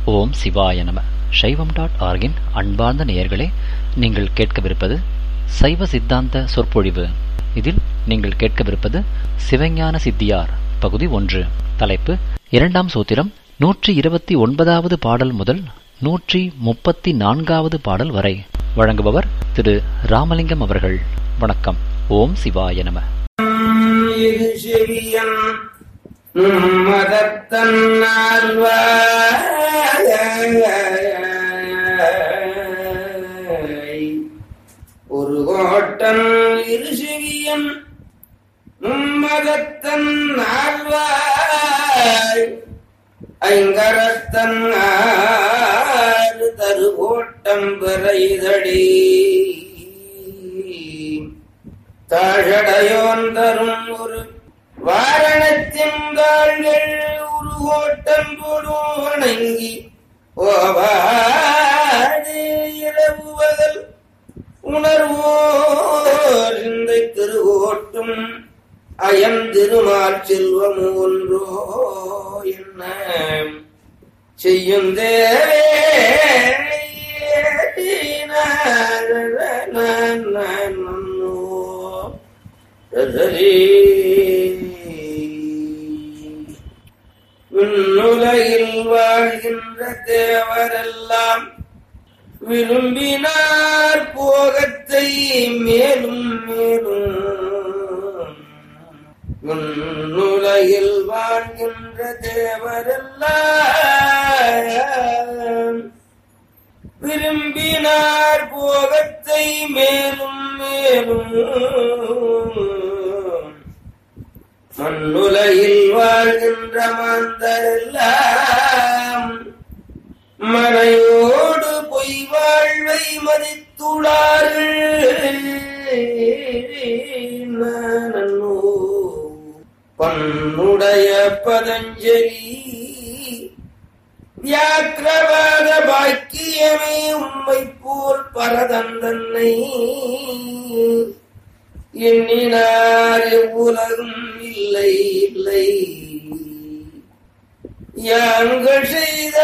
ஓம் சிவாய நம சைவம் டாட் ஆர்கின் அன்பார்ந்த நேயர்களே நீங்கள் கேட்கவிருப்பது சைவ சித்தாந்த சொற்பொழிவு இதில் நீங்கள் கேட்கவிருப்பது சிவஞான சித்தியார் பகுதி ஒன்று தலைப்பு இரண்டாம் சூத்திரம் நூற்றி இருபத்தி ஒன்பதாவது பாடல் முதல் நூற்றி முப்பத்தி நான்காவது பாடல் வரை வழங்குபவர் திரு ராமலிங்கம் அவர்கள் வணக்கம் ஓம் சிவாய நம இது செவியன் மதத்தன் ஒரு கோட்டன் இரு செவியன் மும்மதத்தன் ஆழ்வாய் ஐங்கரத்தன் ஆறு தரு கோட்டம் பிறைதடி தாழடையோன் தரும் ஒரு வாரணத்தின்காள்கள் ஒரு ஓட்டம் போடும் வணங்கி ஓவாது இரவு பகல் உணர்வோர் இந்த திருவோட்டும் அயந்திருமால் செல்வம் ஒன்றோ என்ன செய்யும் தேவே விண்ணுலகில் வாழ்கின்ற தேவரெல்லாம் விரும்பினார் போகத்தை மேலும் மேலும் விண்ணுலகில் வாழ்கின்ற தேவரெல்லாம் விரும்பினார் போகத்தை மேலும் மேலும் மண்ணுலகில் வாழ்கின்ற மாந்தரெல்லாம் மனையோடு பொய் வாழ்வை மதித்துள்ளார்கள் நானோ பன்னுடைய பதஞ்சலி வியாக்கிரவாத பாக்கியமே உம்மை போல் பரதந்தன்னை எண்ணினார் உலகம் இல்லை இல்லை யாங்கள் செய்த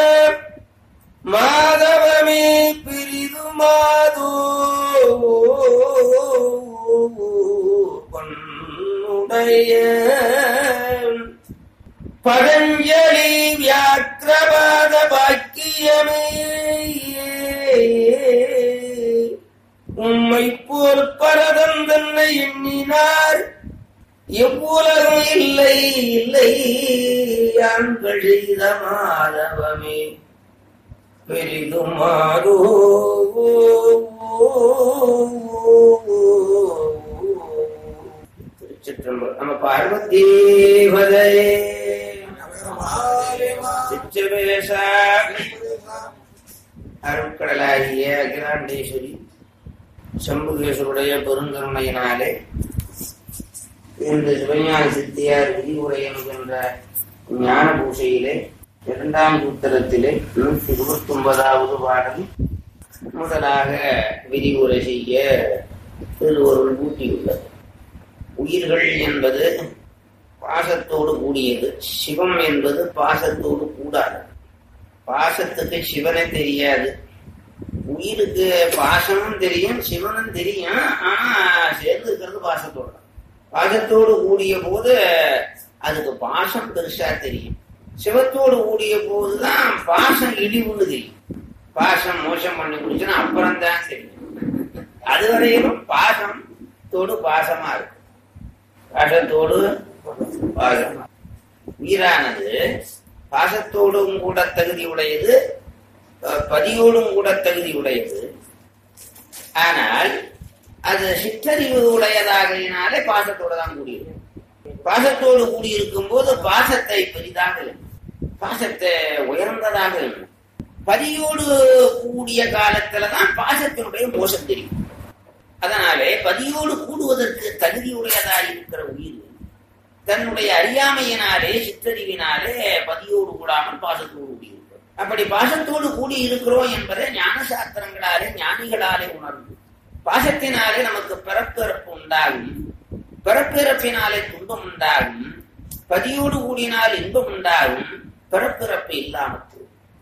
மாதவமே பிரிது மாதோ பொன்னுடைய பதஞ்சலி வியாக்கிரவாத பாக்கியமே உம்மை போல் பரதம் தன்னை எண்ணினார் எவ்வுலகம் இல்லை இல்லை ஆண்கள் செய்த மாதவமே பெரிதுமாதோ திருச்சிற்றம்பலம் நம்ம பார்வதீவதே சிச்சவேஷா அருட்கடலாகிய அகிலாண்டேஸ்வரி சம்புகேஸ்வருடைய பெருந்தருணையினாலே இந்த சிவஞான சித்தியார் விரிவுரை என்கின்ற ஞான பூசையிலே இரண்டாம் சூத்திரத்திலே நூற்றி இருபத்தி ஒன்பதாவது பாடல் முதலாக விரிவுரை செய்ய திருவருள் ஊட்டியுள்ளது உயிர்கள் என்பது பாசத்தோடு கூடியது சிவம் என்பது பாசத்தோடு கூடாது பாசத்துக்கு சிவனே தெரியாது உயிருக்கு பாசமும் தெரியும் சிவனும் தெரியும் ஆனா சேர்ந்து இருக்கிறது பாசத்தோட பாசத்தோடு கூடிய போது அதுக்கு பாசம் பெருசா தெரியும் சிவத்தோடு கூடிய போதுதான் பாசம் இழிவுன்னு தெரியும் பாசம் மோசம் பண்ணி குடிச்சுன்னா அப்புறம் தான் தெரியும் அதுவரையிலும் பாசம் தோடு பாசமா இருக்கு பாசத்தோடு பாசமா உயிரானது பாசத்தோடும் கூட தகுதி உடையது பதியோடும் கூட தகுதி உடையது ஆனால் அது சிற்றறிவு உடையதாகினாலே பாசத்தோடு தான் கூடியிருக்கும் பாசத்தோடு கூடியிருக்கும் போது பாசத்தை பெரிதாக பாசத்தை உயர்ந்ததாக பதியோடு கூடிய காலத்துலதான் பாசத்தினுடைய மோசம் தெரியும் அதனாலே பதியோடு கூடுவதற்கு தகுதியுடையதாக இருக்கிற உயிர் தன்னுடைய அறியாமையினாலே சிற்றறிவினாலே பதியோடு கூடாமல் பாசத்தோடு கூடியிருக்கிறோம் அப்படி பாசத்தோடு கூடி இருக்கிறோம் என்பதை ஞான சாஸ்திரங்களாலே ஞானிகளாலே உணர்ந்து பாசத்தினாலே நமக்கு பிறப்பிறப்பு உண்டாகும் பிறப்பிறப்பினாலே துன்பம் உண்டாகும் பதியோடு கூடினால் இன்பம் உண்டாகும் பிறப்பிறப்பு இல்லாமல் போகும்.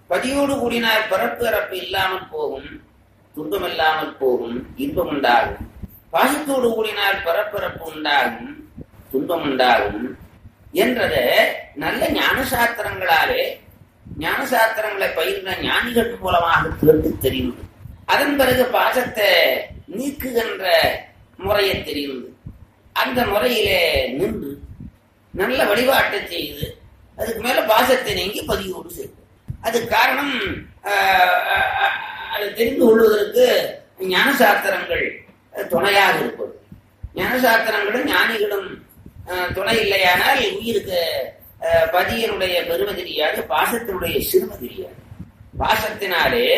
பதியோடு கூடினார் பிறப்பு இறப்பு இல்லாமல் போகும் துன்பம் இல்லாமல் போகும் இன்பம் உண்டாகும் பாசத்தோடு கூடினால் பிறப்பிறப்பு உண்டாகும் துன்பம் உண்டாகும் என்றத நல்ல ஞான சாத்திரங்களாலே ஞான சாத்திரங்களை பயிர்ந்த ஞானிகள் மூலமாக கேட்டு தெரியுது அதன் பிறகு பாசத்தை நீக்குகின்ற முறையை தெரியுது அந்த முறையிலே நின்று நல்ல வழிபாட்டை செய்து அதுக்கு மேல பாசத்தை நீங்கி பதிவோடு செய்யும் அதுக்கு காரணம் அதை தெரிந்து கொள்வதற்கு ஞான சாத்திரங்கள் துணையாக இருப்பது ஞான சாத்திரங்களும் ஞானிகளும் துணை இல்லையானால் உயிருக்கு பதியனுடைய பெருமை தெரியாது பாசத்தினுடைய சிறுமை தெரியாது பாசத்தினாலே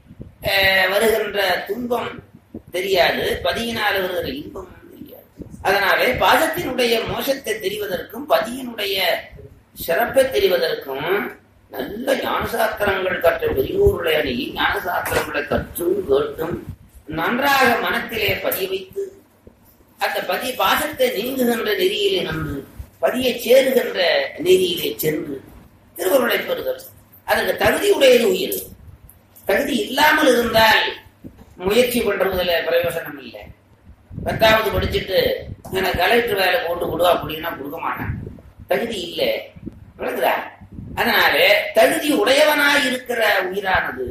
வருகின்ற துன்பம் தெரியாது பதியினால் வருகிற இன்பம் தெரியாது அதனாலே பாசத்தினுடைய மோசத்தை தெரிவதற்கும் பதியினுடைய சிறப்பை தெரிவதற்கும் நல்ல ஞானசாஸ்திரங்கள் கற்ற பெரியோருடைய அணி ஞானசாஸ்திரங்களை கற்றும் கேட்டும் நன்றாக மனத்திலே பதிய வைத்து அந்த பதிய பாசத்தை நீங்குகின்ற நெறியிலே நின்று பதியை சேருகின்ற நெறியிலே சென்று திருவருளை பெறுதல் அதற்கு தகுதியுடையது உயிர் தகுதி இல்லாமல் இருந்தால் முயற்சி பண்றதுல பிரயோசனம் இல்லை பத்தாவது படிச்சுட்டு எனக்கு கலெக்டர் வேலை போட்டு கொடு அப்படின்னா கொடுக்க மாட்டேன் தகுதி இல்லை விளக்குதா அதனால தகுதி உடையவனாய் இருக்கிற உயிரானது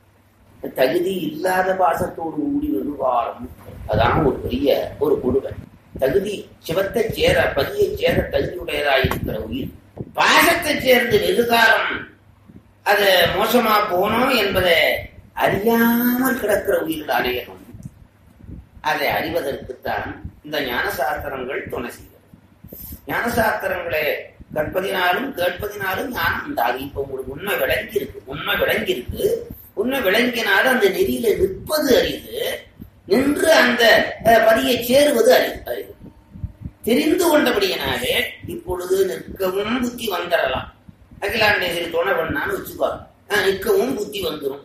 தகுதி இல்லாத பாசத்தோடு ஊடி வெகுகாலம் அதான் ஒரு பெரிய ஒரு கொடுமை தகுதி சிவத்தை சேர பதியை சேர தகுதியுடையதாய் இருக்கிற உயிர் பாசத்தை சேர்ந்து வெகுகாலம் அது மோசமா போனோம் என்பதை அறியாமல் கிடக்கிற உயிர்கள் அநேகம் அதை அறிவதற்குத்தான் இந்த ஞான சாஸ்திரங்கள் துணை செய்கிறது ஞான சாஸ்திரங்களை கற்பதினாலும் கேட்பதினாலும் ஞானம் உண்டாகும் இப்ப உங்களுக்கு உண்மை விளங்கி இருக்கு உண்மை விளங்கி இருக்கு உண்மை விளங்கினாலும் அந்த நெறியில நிற்பது அரிது நின்று அந்த பதியை சேருவது அரிது அரிது தெரிந்து கொண்டபடியினாலே இப்பொழுது நிற்கவும் புத்தி வந்துடலாம் அகிலாண்டேஸ்வரி துணை பண்ணான்னு வச்சுக்கோ நிற்கவும் புத்தி வந்துடும்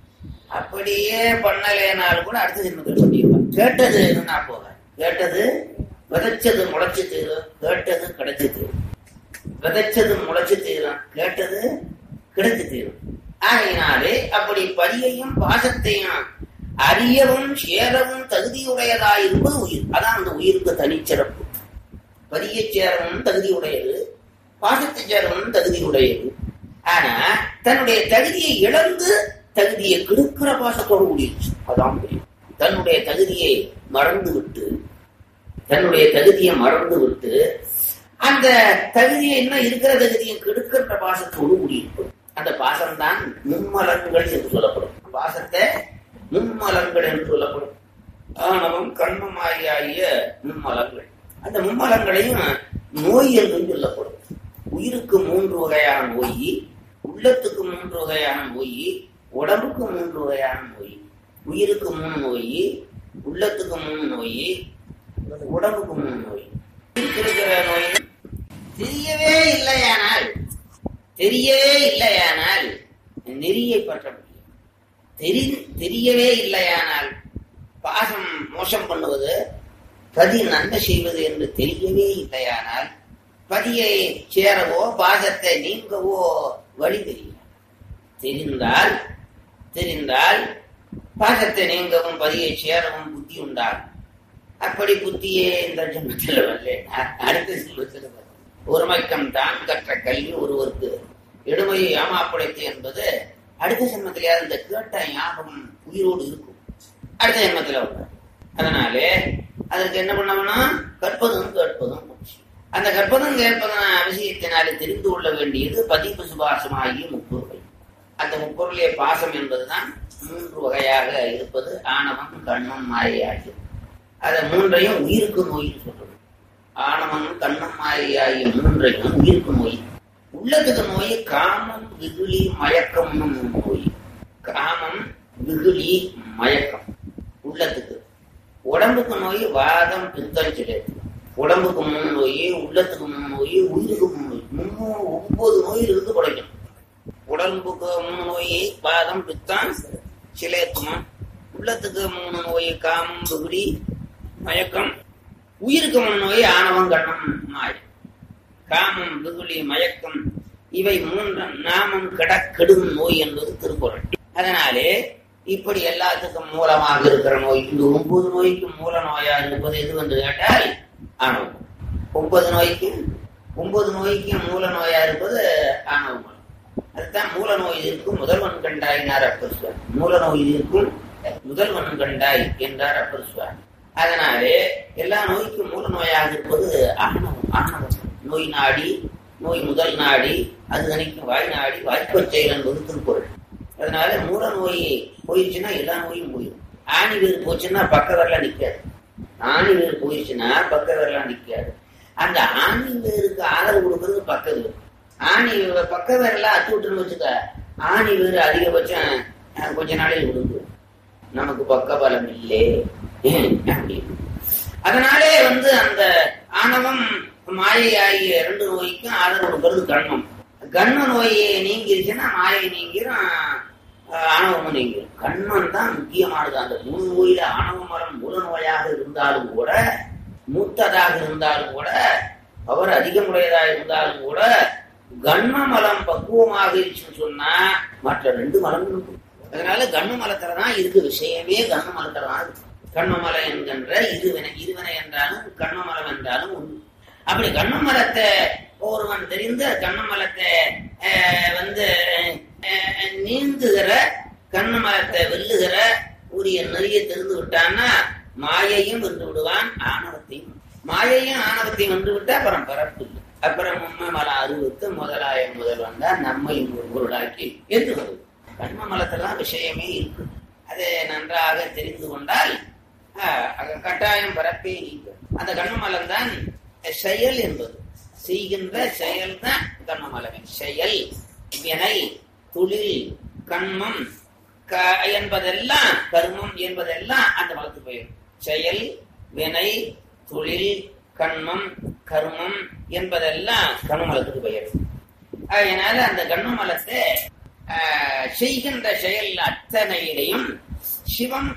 அப்படியே பண்ணலேனாலும் கூட அடுத்த ஜென்மத்தில் சொல்லிடுவான் கேட்டது என்ன போக கேட்டது விதைச்சது முளைச்சு தீரும் கேட்டது கிடைச்சு தீரும் விதைச்சது முளைச்சு தீரும் கேட்டது கிடைச்சு தீரும் ஆகையினாலே அப்படி பதியையும் பாசத்தையும் அறியவும் சேரவும் தகுதியுடையதாயிருப்பது உயிர் அதான் அந்த உயிருக்கு தனிச்சிறப்பு பதியை சேரவும் தகுதியுடையது பாசத்தை சேரவும் தகுதியுடையது ஆனா தன்னுடைய தகுதியை இழந்து தகுதியை கெடுக்கிற பாசத்தோடு கூடியிருச்சு அதான் புரியும் தன்னுடைய தகுதியை மறந்து விட்டு தன்னுடைய தகுதியை மறந்து விட்டு அந்த தகுதியை இன்னும் இருக்கிற தகுதியை கெடுக்கின்ற பாசத்தோடு கூடியிருப்பது அந்த பாசம்தான் மும்மலங்கள் என்று சொல்லப்படும் பாசத்தை மும்மலங்கள் என்று சொல்லப்படும் ஆணவம் கண்மம் ஆகிய மும்மலங்கள் அந்த மும்மலங்களையும் நோய் என்று சொல்லப்படும் உயிருக்கு மூன்று வகையான நோய் உள்ளத்துக்கு மூன்று வகையான நோய் உடம்புக்கு மூன்று வகையான நோய் உயிருக்கு மூணு நோய் உள்ளத்துக்கு மூணு நோய் உடம்புக்கு மூணு நோய் இருக்கிற நோய் தெரியவே இல்லையானால் தெரியவே இல்லையானால் நெறியை பற்ற முடியும் தெரி தெரியவே இல்லையானால் பாசம் மோசம் பண்ணுவது பதி நன்மை செய்வது என்று தெரியவே இல்லையானால் பதியை சேரவோ பாசத்தை நீங்கவோ வழி தெரியும் தெரிந்தால் தெரிந்தால் பாசத்தை நீங்கவும் பதியை சேரவும் புத்தி உண்டாகும் அப்படி புத்தியே இந்த ஜென்மத்தில் வரல அடுத்த ஜென்மத்தில் ஒருமைக்கம் தான் கற்ற கல்வி ஒருவருக்கு எடுமையை ஏமாப்படைத்து என்பது அடுத்த ஜென்மத்திலேயாவது இந்த கேட்ட ஞாபகம் உயிரோடு இருக்கும் அடுத்த ஜென்மத்தில் வரும் அதனாலே அதற்கு என்ன பண்ணணும் கற்பதும் கேட்பதும் அந்த கற்பதும் கேட்பதும் விஷயத்தினாலே தெரிந்து கொள்ள வேண்டியது பதிப்பு சுபாசமாகிய முப்பொருள் அந்த முப்பொருளே பாசம் என்பதுதான் மூன்று வகையாக இருப்பது ஆணவம் கண்ணம் மாயை அதை மூன்றையும் உயிருக்கு நோயின்னு சொல்றது ஆணவம் கண்ணம் மாயை ஆகிய மூன்றையும் உயிருக்கு நோய் உள்ளத்துக்கு நோய் காமம் விகுலி மயக்கம்னு மூணு நோய் காமம் விகுலி மயக்கம் உள்ளத்துக்கு உடம்புக்கு நோய் வாதம் பித்தம் சிலேத்து உடம்புக்கு மூணு நோய் உள்ளத்துக்கு மூணு நோய் உயிருக்கு மூணு நோய் மூணு ஒன்பது நோயில் இருந்து குறைக்கும் உடம்புக்கு மூணு நோய் வாதம் பித்தம் சிலேத்துமா உள்ளத்துக்கு மூணு நோய் காமம் விகுலி மயக்கம் உயிருக்கு மூணு நோய் ஆணவம் கண்ணம் மாய் காமம் விகுலி மயக்கம் இவை மூன்றும் நாமம் கிடக்கெடும் நோய் என்பது திருக்குறள் அதனாலே இப்படி எல்லாத்துக்கும் மூலமாக இருக்கிற நோய் இந்த ஒன்பது நோய்க்கு மூல நோயா இருப்பது எது என்று கேட்டால் ஆணவம் ஒன்பது நோய்க்கு ஒன்பது நோய்க்கு மூல நோயா இருப்பது ஆணவம் அதுதான் மூல நோய் இருக்கும் முதல்வன் கண்டாயினார் அப்பர் சுவாமி மூல நோய் இருக்கும் முதல்வன் கண்டாய் என்றார் அப்பர் சுவாமி அதனாலே எல்லா நோய்க்கும் மூல நோயாக இருப்பது ஆணவம் ஆணவம் நோய் நாடி நோய் முதல் நாடி அது தனிக்கும் வாய் நாடி வாய்ப்பச்செயல் என்பது திருக்குறள் அதனால மூல நோய் போயிடுச்சுன்னா எல்லா நோயும் போயிடும் ஆணி வேறு போச்சுன்னா பக்க வரலாம் நிக்காது ஆணி வேறு போயிடுச்சுன்னா பக்க வரலாம் நிக்காது அந்த ஆணி வேருக்கு ஆதரவு கொடுக்கறது பக்க வேறு ஆணி பக்க வேரெல்லாம் அத்து விட்டுன்னு வச்சுக்க ஆணி வேறு அதிகபட்சம் அஹ், கொஞ்ச நாளைக்கு விடுங்க நமக்கு பக்க பலம் இல்லை அப்படின்னு அதனாலே வந்து அந்த ஆணவம் மாயை ஆகிய இரண்டு நோய்க்கும் ஆதரவு கொடுக்கறது கண்மம் கண்ண நோய் நீங்கிருச்சுன்னா மாயை நீங்கிரும் அஹ், ஆணவமும் நீங்கிரும் கண்மம் தான் முக்கியமானது அந்த மூணு நோயில ஆணவ மரம் மூல நோயாக இருந்தாலும் கூட மூத்ததாக இருந்தாலும் கூட அவர் அதிகமுடையதாக இருந்தாலும் கூட கண்ம மலம் பக்குவமாக இருச்சுன்னு சொன்னா மற்ற ரெண்டு மலங்களும் போயிடும். அதனால கண்ண மலத்துல தான் இருக்கு விஷயமே கண்ண மலத்துல தான் இருக்கு கண்மமலம் என்கின்ற இருவினை இருவினை என்றாலும் கண்மமலம் என்றாலும் உண்டு அப்படி கண்மமலத்தை ஒருவன் தெரிந்த கண்மமலத்தை அஹ், வந்து அஹ், நீந்துகிற கண்மமலத்தை வெல்லுகிற உரிய நெறிய தெரிந்து விட்டான்னா மாயையும் வென்று விடுவான் ஆணவத்தையும் மாயையும் ஆணவத்தையும் வென்று விட்டா அப்புறம் பரப்பு இல்லை அப்புறம் உண்மை மல அருவுக்கு முதலாய முதல் வந்தா நம்மை ஒரு பொருளாக்கி என்று வருது கண்ம மலத்தெல்லாம் விஷயமே இருக்கு அதை நன்றாக தெரிந்து கொண்டால் ஆஹ், அது கட்டாயம் பரப்பே நீங்கும் அந்த கண்மமலம் தான் செயல் என்பது செய்கின்ற செயல் தான் கண்மமலமே செயல் வினை தொழில் கண்மம் க- என்பதெல்லாம் கர்மம் என்பதெல்லாம் அந்த மலத்துக்கு பெயர் செயல் வினை தொழில் கண்மம் கர்மம் என்பதெல்லாம் கண்மலத்துக்கு பெயர் அதனால அந்த கண்மமலத்தை ஆஹ், செய்கின்ற செயல் அத்தனையிலையும் சிவம்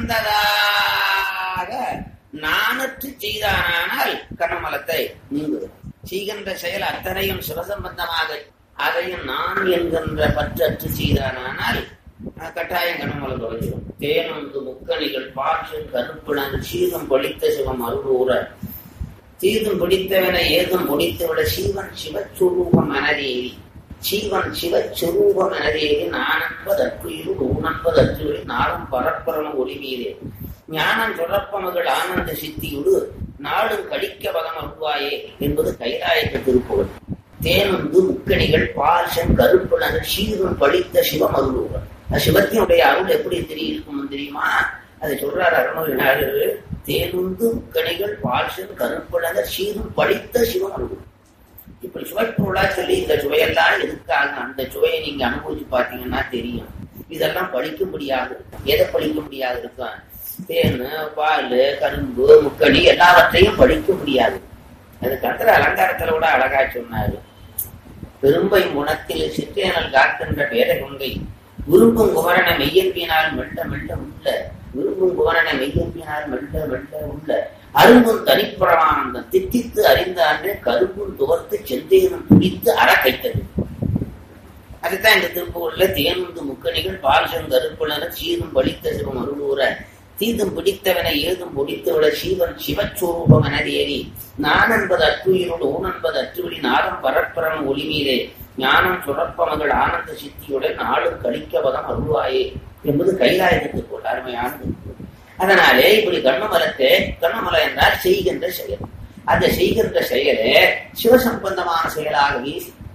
கலந்ததாக நானற்று செய்தானால் கண்ணமலத்தை நீங்குது செய்கின்ற செயல் அத்தனையும் சிவசம்பந்தமாக அதையும் நான் என்கின்ற பற்றற்று செய்தானால் அஹ், கட்டாயம் கண்ணமலம் தொடங்கிடும் தேனொன்று முக்கணிகள் பாற்றும் கருப்புலன் சீதம் படித்த சிவம் அருளூர தீதும் பிடித்தவனை ஏதும் முடித்துவிட சீவன் சிவச்சுரூபம் எனதேவி சீவன் சிவச்சுரூபம் எனதேவி நானன்பதற்குயிரு ஊனன்பதற்குயிரு நாளும் பரப்பரம ஒளிமீதே ஞானம் தொடர்ப்பமகள் ஆனந்த சித்தியுடு நாடும் கடிக்க பதம் அருவாயே என்பது கைலாயத்து திருப்புகழ் தேனுந்து முக்கணிகள் பால்சம் கருப்புலங்கள் சீரும் படித்த சிவம் அருள்வர் சிவத்தினுடைய அருள் எப்படி தெரியும் தெரியுமா அதை சொல்றார் அருணகிரிநாதர் தேனுந்து முக்கணிகள் பால்சம் கருப்புலங்கள் சீரும் படித்த சிவம் அருள் இப்படி சுவைப்பொருளா சொல்லி இந்த சுவையெல்லாம் எதுக்காக அந்த சுவையை நீங்க அனுபவிச்சு பார்த்தீங்கன்னா தெரியும் இதெல்லாம் படிக்க முடியாது எதை படிக்க முடியாது இருக்கும் தேன் பால் கரும்பு முக்கணி எல்லாவற்றையும் படிக்க முடியாது அது கத்திர அலங்காரத்துல கூட அழகா சொன்னாரு பெரும்பை முனத்தில் சிற்றேனல் காக்கின்ற பேர கொங்கை விரும்பும் குமரன மெய்யன்பினால் மெல்ல மெல்ல உள்ள விரும்பும் குமரன மெய்யன்பினால் மெல்ல மெல்ல உள்ள அரும்பும் தனிப்புறமானந்தம் தித்தித்து அறிந்த அன்றே கரும்பும் துவர்த்து செந்தேனும் பிடித்து அறக்கைத்தது அதுதான் இந்த திருப்புகள்ல தேனுந்து முக்கணிகள் பால்சம் கருப்புலன சீரும் பலித்த சிவம் அருளூர தீதும் பிடித்தவனை ஏதும் பிடித்தவிட சீவன் சிவச்சூரூபம் எனதேறி நான் என்பது அற்றுயிரோடு ஊன் என்பது அற்றுவிடி நாதம் பரப்பரம் ஒளிமீதே ஞானம் சுரப்பமகள் ஆனந்த சித்தியுடன் நாளும் கழிக்கவதம் அருள்வாயே என்பது கைலாயத்துக்கு போல் அருமையான திருக்குறள். அதனாலே இப்படி கண்ணமலத்தை கண்ணமலம் என்றால் செய்கின்ற செயல் அந்த செய்கின்ற செயலே சிவசம்பந்தமான செயலாகவே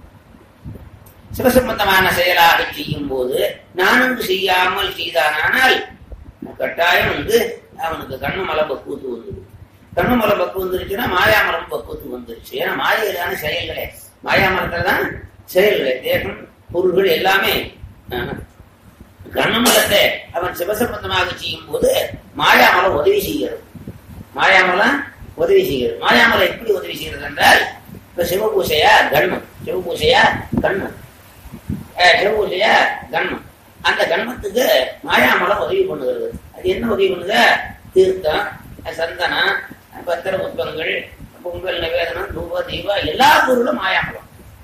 சிவசம்பந்தமான செயலாக செய்யும் போது நானொன்று செய்யாமல் செய்தானால் கட்டாயம் வந்து அவனுக்கு கண்ணு மலை பக்குவத்து வந்துடும் கண்ணு மலை பக்கு வந்துருச்சுன்னா மாயாமலம் பக்குவத்து வந்துருச்சு ஏன்னா மாயையிலான செயல்களே மாயாமலத்துல தான் செயல்களே தேகம் பொருள்கள் எல்லாமே ஆஹ், கண்ணமலத்தை அவன் சிவசம்பந்தமாக செய்யும் போது மாயாமலம் உதவி செய்கிறது மாயாமலம் உதவி செய்கிறது மாயாமலம் எப்படி உதவி செய்கிறது என்றால் இப்ப சிவபூசையா கண்மம் சிவபூசையா கண்மம் அஹ், சிவபூசையா கண்மம் அந்த கண்மத்துக்கு மாயாமலம் உதவி பண்ணுகிறது அது என்ன உதவி பண்ணுது தீர்த்தம் அஹ், சந்தனம் அஹ், பத்திர புஷ்பங்கள் பொங்கல் நிவேதனம் தூப தீபா எல்லா பொருளும் மாயாமலம்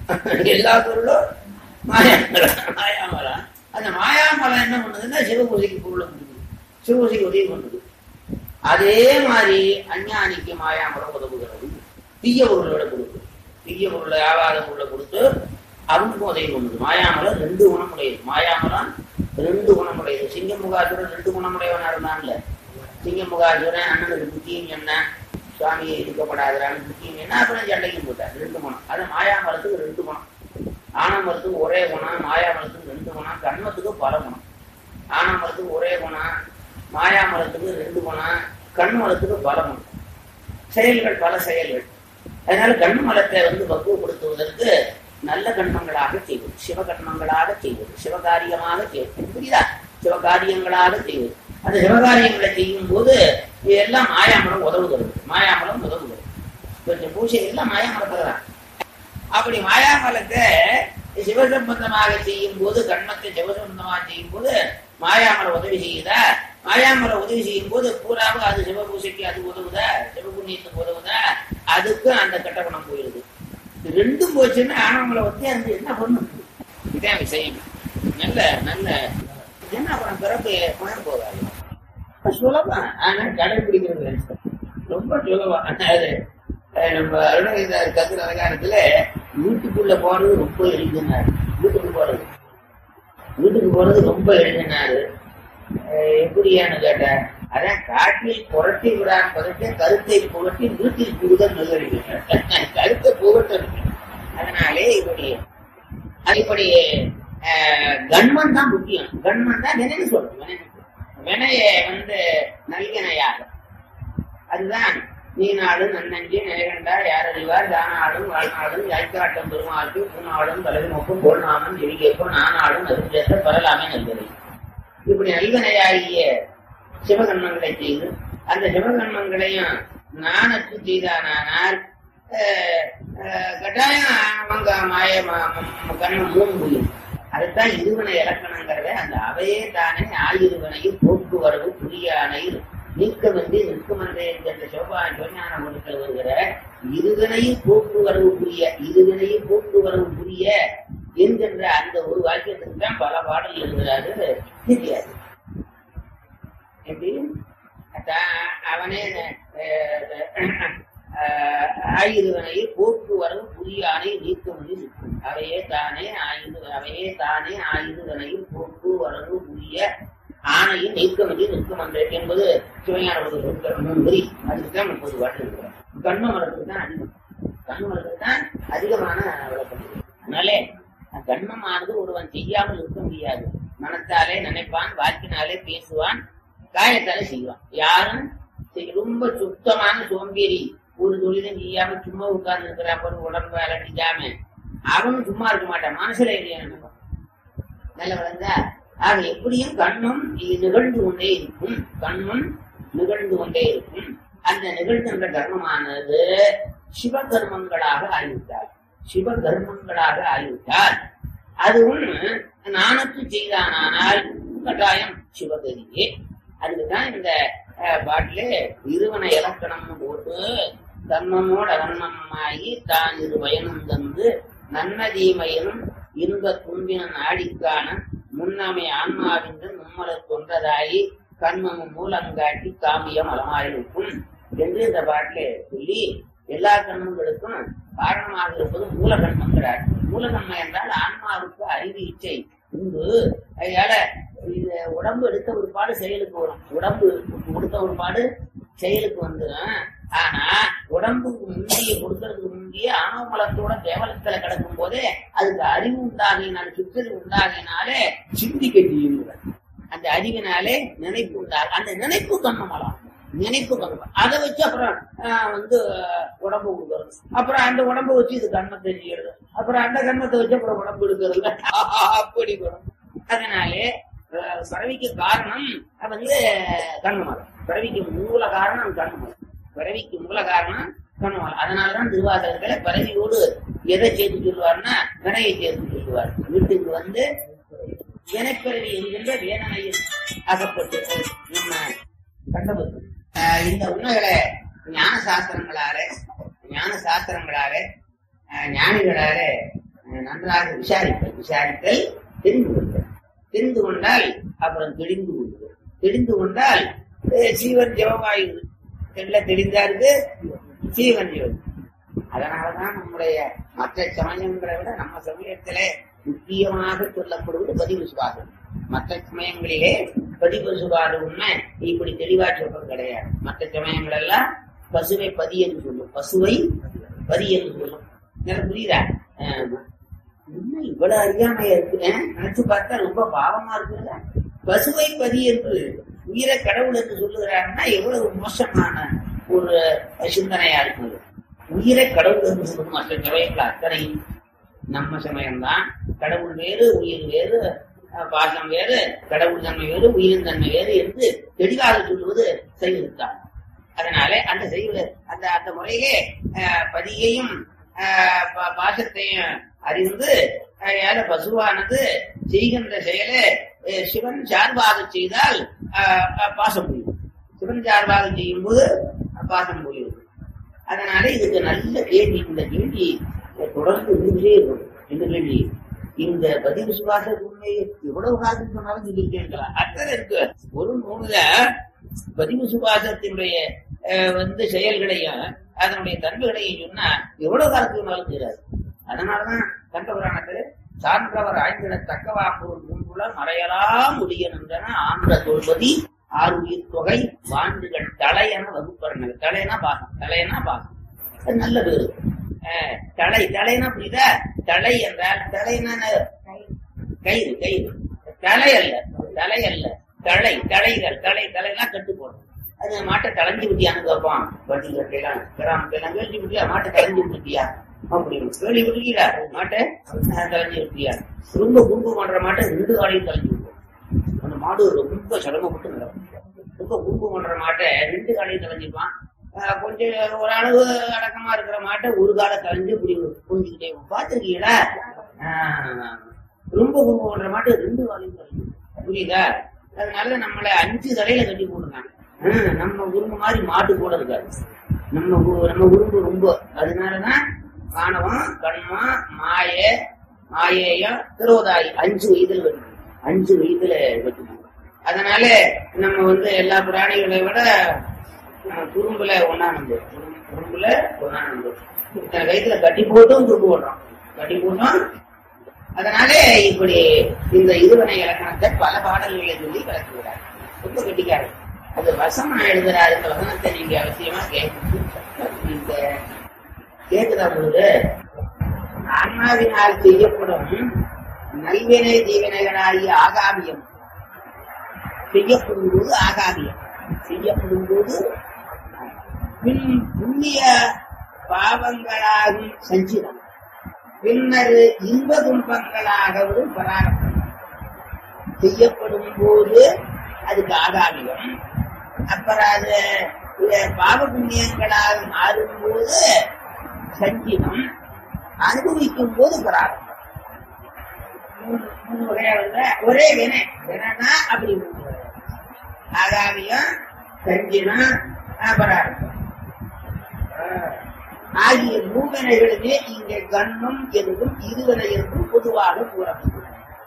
எல்லா பொருளும் மாயாமலம் மாயாமலம் அந்த மாயாமலம் என்ன பண்ணுதுன்னா சிவபூசைக்கு பொருளை கொடுக்குது சிவபூசைக்கு உதவி பண்ணுது அதே மாதிரி அஞ்ஞானிக்கு மாயாமலம் உதவுகிறது தீய பொருளோட கொடுக்குது தீய பொருளை ஆவாத பொருளை கொடுத்து அவனுக்கும் உதவி பண்ணுது மாயாமலம் ரெண்டு குணமுடையது மாயாமலம் ரெண்டு குணமுடையது சிங்கமுகாசுரன் ரெண்டு குணமுடையவனா இருந்தான்ல சிங்கமுகாசுரன் அண்ணனுக்கு புத்தியும் என்ன சுவாமியை இருக்கப்படாதான்னு புத்தியும் என்ன அப்புறம் சண்டைக்கு போட்டார் ரெண்டு குணம் அது மாயாமலத்துக்கு ரெண்டு குணம் ஆனமரத்துக்கு ஒரே குணம் மாயாமலத்துக்கு ரெண்டு குணம் கண்மத்துக்கு பல குணம் ஆனமரத்துக்கு ஒரே குணம் மாயாமலத்துக்கு ரெண்டு குணம் கண்மலத்துக்கு பல குணம் செயல்கள் பல செயல்கள் அதனால கண்மலத்தை வந்து பக்குவப்படுத்துவதற்கு நல்ல கண்மங்களாக செய்வது சிவகர்மங்களாக செய்வது சிவகாரியமாக செய்வது புரியுதா சிவகாரியங்களாக செய்வது அந்த சிவகாரியங்களை செய்யும் போது எல்லாம் மாயாமலம் உதவுகிறது மாயாமலம் உதவுகிறது கொஞ்சம் பூஜை எல்லாம் மாயாமலத்துல தான் அப்படி மாயாமலத்தை சிவசம்பந்தமாக செய்யும் போது கண்மத்தை சிவசம்பந்தமாக செய்யும் போது மாயாமல உதவி செய்யுதா மாயாமல உதவி செய்யும் போது பூராவும் அது சிவபூசைக்கு அது உதவுதா சிவபுண்ணியத்துக்கு உதவுதா அதுக்கு அந்த கெட்ட குணம் போயிடுது இது ரெண்டும் போச்சுன்னா ஆனவங்களை வந்து அது என்ன பண்ணும் இதான் விஷயம் நல்ல நல்ல என்ன அப்புறம் பிறப்பு குணம் போகாது சுலபம் ஆனா கடைபிடிக்கிறது கஷ்டம். ரொம்ப சுலபம் அது அஹ் நம்ம அருணகிரிதார் கதிர அலங்காரத்துல வீட்டுக்குள்ள போறது ரொம்ப எளிதுனாரு வீட்டுக்கு போறது வீட்டுக்கு போறது ரொம்ப எளிதுனாரு அஹ் எப்படியான்னு கேட்டேன் அதான் காட்டில் புரட்டி விடாம பதட்ட கருத்தை புகட்டி வீட்டில் புகுதல் நல்லறிவு கருத்தை புகட்ட அதனாலே இப்படி அது இப்படி அஹ், கண்மன் தான் முக்கியம் கண்மன் தான் நினைவு சொல்லணும் நினைவு வினைய வந்து நல்கினையாக அதுதான் நீ நாடு நன்னஞ்சி நிலைகண்டா யார் அறிவார் தானாடும் வாழ்நாடும் யாய்க்காட்டம் பெருமாளுக்கு பூநாடும் தலைவி நோக்கும் போல்நாமம் எரிகேப்போ நானாடும் நெருஞ்சேத்த பரலாமே நல்கலை இப்படி நல்கனையாகிய சிவகர்மங்களை செய்து அந்த சிவகர்மங்களையும் நானுக்கு செய்தானால் அஹ், அஹ், கட்டாயம் அவங்க மாய ம- ம- கண்ணம் மூணு முடியும் அதுதான் இருவனை இலக்கணங்கிறத அந்த அவையே தானே ஆயிருவனையும் போக்குவரவு புரியானையில் நீக்கமின்றி நிற்குமன்றே என்கின்ற சிவபா சிவஞான கொடுக்கல் வருகிற இருவினையும் போக்குவரவு புரிய இருவினையும் போக்குவரவு புரிய என்கின்ற அந்த ஒரு வாக்கியத்துக்கு தான் பல பாடல் எழுதுகிறாரு தெரியாது எப்படி அதான் அவனே அஹ், அஹ், ஆயிருவனையில் போக்குவரவு புரியானை நீக்கமின்றி நிற்கும் அவையே தானே ஆயுது அவையே தானே ஆயுதனையும் போக்குவரவு புரிய ஆணையும் நீக்கமின்றி நிற்கும் அன்றே என்பது சிவஞான நூறு அதுக்கு தான் முப்பது பாட்டு இருக்கிறோம் கண்ம மரத்துக்கு தான் அதிகம் கண்ம மரத்துக்கு தான் அதிகமான விளக்கம் இருக்கு. அதனாலே கண்மமானது ஒருவன் செய்யாமல் இருக்க முடியாது மனத்தாலே நினைப்பான் வாக்கினாலே பேசுவான் காயத்தாலே செய்வான் யாரும் செய்- ரொம்ப சுத்தமான சோம்பேறி ஒரு தொழிலும் செய்யாம சும்மா உட்கார்ந்து இருக்கிறான் உடம்பு அலட்டிக்காம அவனும் சும்மா இருக்க மாட்டான் மனசுல இல்லையா நினைப்பான் நல்ல விளந்தா ஆக எப்படியும் கண்ணும் இது நிகழ்ந்து கொண்டே இருக்கும் கண்ணும் நிகழ்ந்து கொண்டே இருக்கும் அந்த நிகழ்கின்ற கர்மமானது சிவகர்மங்களாக ஆகிவிட்டார் சிவகர்மங்களாக ஆகிவிட்டார் அதுவும் நானுக்கு செய்தானால் கட்டாயம் சிவகதியே அதுக்குதான் இந்த அஹ், பாட்டிலே இருவன இலக்கணம் போட்டு தர்மமோட அகன்மமாகி தான் இரு பயனும் தந்து நன்னதீமையனும் இன்ப துன்பின நாடிக்கான முன்னமை ஆன்மாவின்று மும்மலத் தொன்றதாயி கண்மமும் மூலங்காட்டி காமியம் அலமாயிருக்கும் என்று இந்த பாட்டிலே சொல்லி எல்லா கண்மங்களுக்கும் காரணமாக இருப்பது மூலகண்மங்கிறார் மூலகண்மம் என்றால் ஆன்மாவுக்கு அறிவு இச்சை உண்டு அதனால இது உடம்பு எடுத்த ஒருபாடு செயலுக்கு வரும் உடம்பு கொடுத்த ஒருபாடு செயலுக்கு வந்துடும் ஆனா உடம்புக்கு முந்திய கொடுக்கறதுக்கு முந்தைய ஆணவ மலத்தோட கேவலத்துல கிடக்கும் போதே அதுக்கு அறிவு உண்டாகினால் சுற்றறிவு உண்டாகினாலே சிந்திக்க செய்யுங்கிறார் அந்த அறிவினாலே நினைப்பு உண்டாகும் அந்த நினைப்பு கண்ணமலாம் நினைப்பு கண்ணம் அதை வச்சு அப்புறம் ஆஹ், வந்து உடம்பு கொடுக்கறது அப்புறம் அந்த உடம்பை வச்சு இது கண்மத்தை செய்யறது அப்புறம் அந்த கண்மத்தை வச்சு அப்புறம் உடம்பு எடுக்கிறது அப்படி வரும் அதனாலே அஹ், பிறவிக்கு காரணம் அது வந்து கண்மலம் பிறவிக்கு மூல காரணம் கண்மலம் பிறவிக்கு மூல காரணம் கண்மலம் அதனாலதான் திருவாசகத்துல பிறவியோடு எதை சேர்த்து சொல்லுவார்னா வினையை சேர்த்து சொல்லுவார் வீட்டுக்கு வந்து வினைப்பிறவி என்கின்ற வேதனையில் அகப்பட்டு நம்ம கண்டபத்து ஆஹ் இந்த உண்மைகளை ஞான சாஸ்திரங்களாலே ஞான சாஸ்திரங்களாலே ஆஹ் ஞானிகளாலே அஹ் நன்றாக விசாரித்தல் விசாரித்தல் தெரிந்து கொண்டல் தெரிந்து கொண்டால் அப்புறம் தெளிந்து கொள்வது தெரிந்து கொண்டால் அஹ் சீவன் ஜெவமாயு தெள்ள தெரிந்தாருக்கு சீவன் ஜெவம் அதனாலதான் நம்முடைய மற்ற சமயங்களை விட நம்ம சமயத்திலே முக்கியமாக சொல்லப்படுவது பதிவு சுவாதம் மற்ற சமயங்களிலே பதிவு சுவாதம் உண்மை இப்படி தெளிவா சொல்றது கிடையாது மற்ற சமயங்கள் எல்லாம் பசுவை பதி என்று சொல்லும் பசுவை பதி என்று சொல்லும் எனக்கு புரியுதா ஆமா. என்ன இவ்வளவு அறியாமையா இருக்கு ஆ? நினைச்சு பார்த்தா ரொம்ப பாவமா இருக்குல்ல பசுவை பதி என்று உயிரை கடவுள் என்று சொல்லுகிறாருன்னா எவ்வளவு மோசமான ஒரு சிந்தனையா இருக்குது உயிரை கடவுள் என்று சொல்லும் மற்ற சமயங்கள் அத்தனை நம்ம சமயம்தான் கடவுள் வேறு உயிர் வேறு அஹ், பாசம் வேறு கடவுள் தன்மை வேறு உயிரின் தன்மை வேறு என்று தெளிவாக சொல்லுவது செய்திருக்கார் அதனால அந்த செய்வது அந்த அந்த முறையிலே அஹ், பதியையும் அஹ், பா- பாசத்தையும் அறிந்து அஹ், பசுவானது செய்கின்ற செயலை அஹ், சிவன் சார்பாக செய்தால் அஹ், அஹ், பாசம் புரியும் சிவன் சார்பாக செய்யும் போது பாசம் புரியும் அதனால இதுக்கு நல்ல கேள்வி இந்த கேள்வி தொடர்ந்து இருந்துட்டே இருக்கும் இந்த கேள்வி இந்த பதிவு சுவாச உண்மையை எவ்வளவு காலம் சொன்னாலும் சொல்லியிருக்கேன் அத்தனை இருக்கு ஒரு நூல்ல பதிவு சுவாசத்தினுடைய அஹ், வந்து செயல்களையும் அதனுடைய தன்மைகளையும் சொன்னா எவ்வளவு காலத்துக்கு சொன்னாலும் தெரியாது அதனாலதான் கண்ட புராணத்துல சான்றவர் ஆய்ந்திட தக்கவாப்பூர் முன்புல மறையலாம் முடியன் என்றன ஆன்ற தொல்பதி ஆறு உயிர் தொகை வாண்டுகள் தலையென வகுப்பறனர் தலையனா பாகம் தலையனா பாகம் அது நல்ல பேரு அஹ், தலை தலைனா புரியுதா தலை என்றால் தலைனா என்ன? கயிறு கயிறு தலை அல்ல தலை அல்ல தலை தலைகள் தலை தலைலாம் கட்டு போடும் அது மாட்டை களைஞ்சு விட்டியான்னு கேட்பான் வண்டி கட்டையெல்லாம் கிராமத்தையெல்லாம் கேள்வி விட்டியா மாட்டை களைஞ்சு விட்டுட்டியா அப்படின்னு கேள்வி விட்டுக்கீடா மாட்டை அஹ், களைஞ்சு விட்டியா ரொம்ப கும்பு பண்ற மாட்டை ரெண்டு காலையும் களைஞ்சு விடும் அந்த மாடு ரொம்ப சிரமப்பட்டு நடக்கும் ரொம்ப குறும்பு பண்ற மாட்டை ரெண்டு காலையும் கலைஞ்சிப்பான் ஆஹ் கொஞ்சம் ஒரு அளவு அடக்கமா இருக்கிற மாட்டை ஒரு காலை கலைஞ்சு இப்படி புரிஞ்சுக்கிட்டே பார்த்துருக்கீங்களா ரொம்ப குறும்பு பண்ற மாட்டை ரெண்டு காலையும் கலைஞ்சு புரியுதா அதனால நம்மளை அஞ்சு தலையில கட்டி போடுறாங்க ஆஹ் நம்ம உரும்பு மாதிரி மாட்டு கூட இருக்காது நம்ம உ- நம்ம உரும்பு ரொம்ப அதனாலதான் காணவம் கண்மம் மாய மாயேயம் திரோதாயி அஞ்சு வயதுல கட்டி அஞ்சு வயதுல கட்டுவாங்க அதனால நம்ம வந்து எல்லா பிராணிகளை விட அஹ், குறும்புல ஒன்னா நம்பர் குறும்புல ஒன்னா நம்பர் இத்தனை வயசுல கட்டி போட்டும் குறும்பு ஓடுறோம் கட்டி போட்டோம் அதனால இப்படி இந்த இருவனை இலக்கணத்தை பல பாடல்களை சொல்லி விளக்குகிறார் ரொம்ப கட்டிக்காரு அது வசமா எழுதுறாரு இந்த வசனத்தை நீங்க அவசியமா கேட்கணும் இந்த கேக்குதா பொழுது ஆன்மாவினால் செய்யப்படும் நல்வினை தீவினைகளாகிய ஆகாமியம் செய்யப்படும் போது ஆகாமியம் செய்யப்படும் போது பின் புண்ணிய பாவங்களாகும் சஞ்சிதம் பின்னர் இன்ப துன்பங்களாகவும் பராரம்பம் செய்யப்படும் போது அதுக்கு ஆகாமியம் அப்புறம் அது அஹ், பாவ புண்ணியங்களாக மாறும்போது சஞ்சிதம் அனுபவிக்கும் போது பராரம்பம் மூணு மூணு வகையா வருதா? ஒரே வினை வினைனா அப்படி மூணு வகை. ஆகாமியம் சஞ்சினம் அபராதம் ஆஹ். ஆகிய மூவனைகளுமே இங்கே கண்மம் என்றும் இருவனை என்றும் பொதுவாக கூறப்பட்டுள்ளது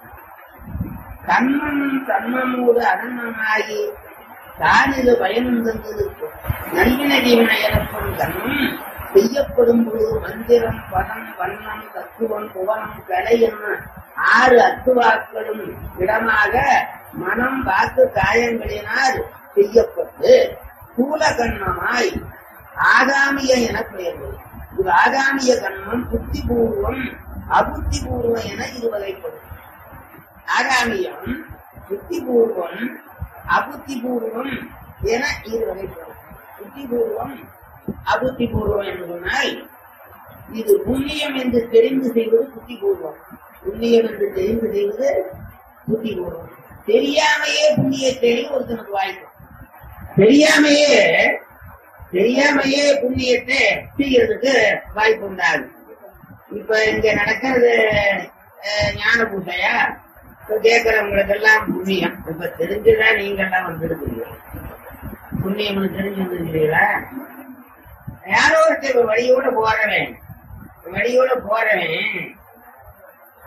கண்மம் கண்மமோடு அனந்தமாகி தானிது பயனும் தந்திருக்கும் நல்வினை தீவினை எனப்படும் கண்மம் செய்யப்படும் போது மந்திரம் பதம் வண்ணம் தத்துவம் புவனம் கலை என்ன ஆறு அத்துவாக்களும் இடமாக மனம் வாக்கு காயங்களினால் செய்யப்பட்டு ஸ்தூல கண்ணமாய் ஆகாமிய என பெயர்ந்தது இது ஆகாமிய கண்ணம் புத்திபூர்வம் அபுத்திபூர்வம் என இது வகைப்படும் ஆகாமியம் புத்திபூர்வம் அபுத்திபூர்வம் என இரு வகைப்படும் புத்திபூர்வம் அபுத்திபூர்வம் என்று சொன்னால் இது புண்ணியம் என்று தெரிந்து செய்வது புத்திபூர்வம் புண்ணியம் என்று தெரிந்து செய்வது புத்திபூர்வம் தெரியாமையே புண்ணியத்தை ஒருத்தனுக்கு வாய்ப்பு தெரியாமையே தெரியாமையே புண்ணியத்தை செய்யறதுக்கு வாய்ப்பு உண்டாகும் இப்ப இங்க நடக்கிறது அஹ், ஞான பூசையா இப்ப கேட்கறவங்களுக்கு எல்லாம் புண்ணியம் இப்ப தெரிஞ்சுதான் நீங்க எல்லாம் வந்திருக்கிறீங்க புண்ணியம்னு தெரிஞ்சு வந்திருக்கிறீங்களா யாரோ ஒருத்தர் இப்ப வழியோட போறவன் வழியோட போறவன்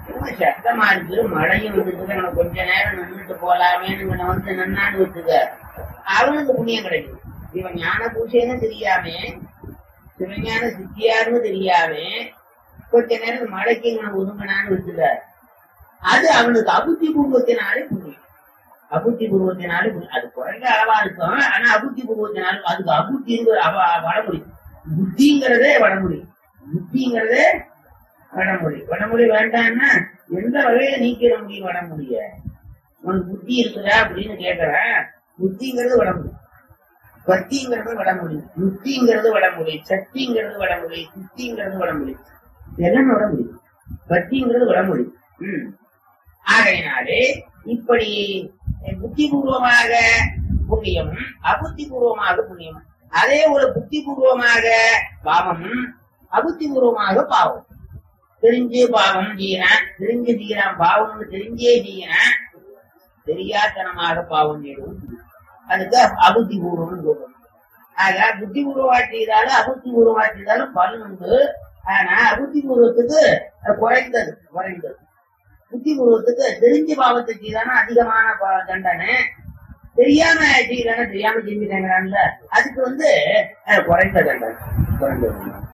ரொம்ப சத்தமா இருக்கு மழையும் வந்துட்டு நம்ம கொஞ்ச நேரம் நின்றுட்டு போலாமேன்னு இவனை வந்து நின்னான்னு வச்சுக்க அவனுக்கு புண்ணியம் கிடைக்கும் இவன் ஞான பூசைன்னு தெரியாம சிவஞான சித்தியாருன்னு தெரியாம கொஞ்ச நேரம் மழைக்கு இவனை ஒதுங்கினான்னு வச்சுக்க அது அவனுக்கு அபுத்தி பூர்வத்தினாலே புண்ணியம் அபுத்தி பூர்வத்தினாலே புண்ணியம். அது குறைந்த அளவா இருக்கும் ஆனா அபுத்தி பூர்வத்தினால அதுக்கு அபுத்திங்கிற அவ வடமொழி புத்திங்கிறதே வடமொழி புத்திங்கிறதே வடமொழி வடமொழி வேண்டாம்னா எந்த வகையில நீக்கிற முடியும் வடமொழிய உனக்கு புத்தி இருக்குதா அப்படின்னு கேக்குறேன் புத்திங்கிறது வடமொழி பத்திங்கிறது வடமொழி முத்திங்கிறது வடமொழி சக்திங்கிறது வடமொழி சுத்திங்கிறது வடமொழி எல்லாம் வடமொழி பத்திங்கிறது வடமொழி ம் ஆகையினாலே இப்படி புத்திபூர்வமாக புண்ணியமும் அபுத்திபூர்வமாக புண்ணியமும் அதே ஒரு புத்திபூர்வமாக பாவமும் அபுத்திபூர்வமாக பாவம் தெரிஞ்சு பாவம் செய்யறான் தெரிஞ்சு செய்யறான் பாவம்னு தெரிஞ்சே செய்யறான் தெரியாதனமாக பாவம் செய்யணும் அதுக்கு அபுத்தி பூர்வம்னு சொல்றோம் ஆக புத்தி பூர்வமா செய்தாலும் அபுத்தி பூர்வமா செய்தாலும் பலன் உண்டு ஆனா அபுத்தி பூர்வத்துக்கு குறைந்தது குறைந்தது புத்தி பூர்வத்துக்கு தெரிஞ்சு பாவத்தை செய்தானா அதிகமான பா- தண்டனை தெரியாம செய்யறான தெரியாம செஞ்சுட்டாங்களான்ல அதுக்கு வந்து அஹ், குறைந்த தண்டனை குறைந்த தண்டனை